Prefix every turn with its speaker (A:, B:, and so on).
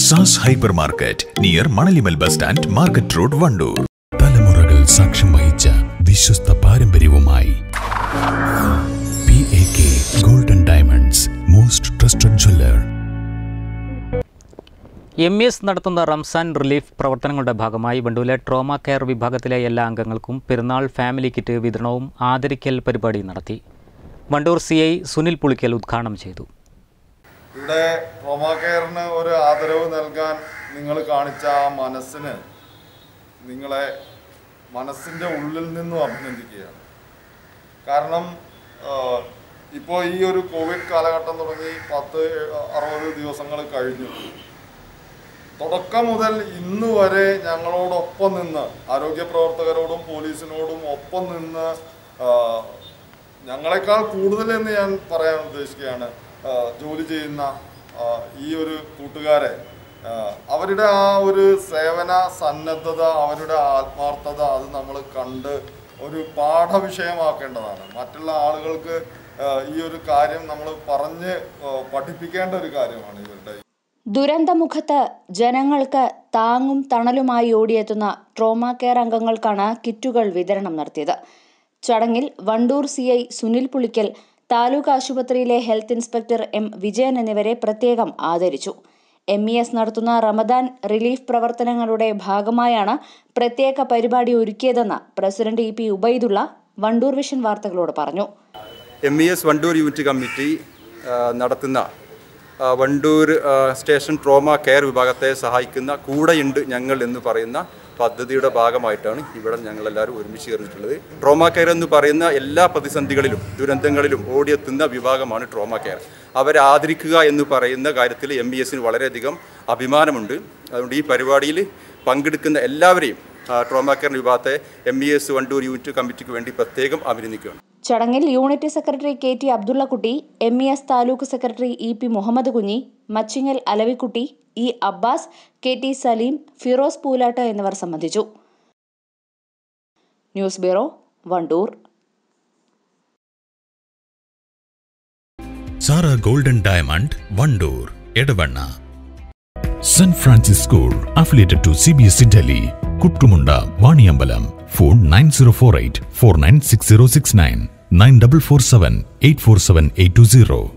A: സാസ് hyper market near Manalimal bus stand market road Wandoor
B: തലമുറകൾ സാക്ഷ്യം വഹിച്ച വിശ്വസ്ത പാരമ്പര്യവുമായി P A K golden diamonds most trusted jeweller
C: M S നടത്തുന്ന റംസാൻ റിലീഫ് പ്രവർത്തനങ്ങളുടെ ഭാഗമായി വണ്ടൂരിലെ ട്രോമ കെയർ വിഭാഗത്തിലെ എല്ലാ അംഗങ്ങൾക്കും പെരുന്നാൾ ഫാമിലി കിറ്റ് വിതരണവും ആദരിക്കൽ പരിപാടി നടത്തി വണ്ടൂർ സി ഐ സുനിൽ പുളിക്കൽ ഉദ്ഘാടനം ചെയ്തു
D: ഇവിടെ ട്രോമാ കെയറിന് ഒരു ആദരവ് നൽകാൻ നിങ്ങൾ കാണിച്ച ആ മനസ്സിന് നിങ്ങളെ മനസ്സിൻ്റെ ഉള്ളിൽ നിന്നും അഭിനന്ദിക്കുകയാണ് കാരണം ഇപ്പോൾ ഈ ഒരു കോവിഡ് കാലഘട്ടം തുടങ്ങി പത്ത് അറുപത് ദിവസങ്ങൾ കഴിഞ്ഞു തുടക്കം മുതൽ ഇന്ന് വരെ ഞങ്ങളോടൊപ്പം നിന്ന് ആരോഗ്യ പ്രവർത്തകരോടും പോലീസിനോടും ഒപ്പം നിന്ന് ആ, ഞങ്ങളെക്കാൾ കൂടുതൽ എന്ന് ഞാൻ പറയാൻ ഉദ്ദേശിക്കുകയാണ് ആ, ജോലി ചെയ്യുന്ന ആ, ഈ ഒരു കൂട്ടുകാരെ ആ, അവരുടെ ആ ഒരു സേവന സന്നദ്ധത അവരുടെ ആത്മാർത്ഥത അത് നമ്മൾ കണ്ട് ഒരു പാഠവിഷയമാക്കേണ്ടതാണ് മറ്റുള്ള ആളുകൾക്ക് ആ, ഈ ഒരു കാര്യം നമ്മൾ പറഞ്ഞ് ആ, പഠിപ്പിക്കേണ്ട ഒരു കാര്യമാണ് ഇവരുടെ
E: ദുരന്തമുഖത്ത് ജനങ്ങൾക്ക് താങ്ങും തണലുമായി ഓടിയെത്തുന്ന ട്രോമ കെയർ അംഗങ്ങൾക്കാണ് കിറ്റുകൾ വിതരണം നടത്തിയത് ചടങ്ങിൽ വണ്ടൂർ സി ഐ സുനിൽ പുളിക്കൽ താലൂക്ക് ആശുപത്രിയിലെ ഹെൽത്ത് ഇൻസ്പെക്ടർ എം വിജയൻ എന്നിവരെ പ്രത്യേകം ആദരിച്ചു എം ഇ എസ് നടത്തുന്ന റമദാൻ റിലീഫ് പ്രവർത്തനങ്ങളുടെ ഭാഗമായാണ് പ്രത്യേക പരിപാടി ഒരുക്കിയതെന്ന് president E P Ubaidulla Wandoor vision വാർത്തകളോട് പറഞ്ഞു
F: M E S Wandoor unit committee ആ, നടത്തുന്ന ആ, വണ്ടൂർ ആ, സ്റ്റേഷൻ ട്രോമ കെയർ വിഭാഗത്തെ സഹായിക്കുന്ന കൂടെയുണ്ട് ഞങ്ങൾ എന്ന് പറയുന്ന പദ്ധതിയുടെ ഭാഗമായിട്ടാണ് ഇവിടെ ഞങ്ങളെല്ലാവരും ഒരുമിച്ച് ചേർന്നിട്ടുള്ളത് ട്രോമ കെയർ എന്ന് പറയുന്ന എല്ലാ പ്രതിസന്ധികളിലും ദുരന്തങ്ങളിലും ഓടിയെത്തുന്ന വിഭാഗമാണ് ട്രോമ കെയർ അവരെ ആദരിക്കുക എന്ന് പറയുന്ന കാര്യത്തിൽ എം ബി എസിന് വളരെയധികം അഭിമാനമുണ്ട് അതുകൊണ്ട് ഈ പരിപാടിയിൽ പങ്കെടുക്കുന്ന എല്ലാവരെയും ആ, ട്രോമ കെയർ വിഭാഗത്തെ M E S Wandoor unit കമ്മിറ്റിക്ക് വേണ്ടി പ്രത്യേകം അഭിനന്ദിക്കുകയാണ്
E: ചടങ്ങിൽ unit secretary K T Abdullakutty M E S taluk secretary E P Muhammad Kunhi Machingal Alavikutty E Abbas K T Saleem Firoz Poolatt എന്നിവർ സംബന്ധിച്ചു news bureau Wandoor
B: Sara golden diamond Wandoor Edavanna saint Francis school affiliated to C B S E Delhi Kuttumunda Vaniyambalam phone nine zero four eight four nine six zero six nine nine double four seven eight four seven eight two zero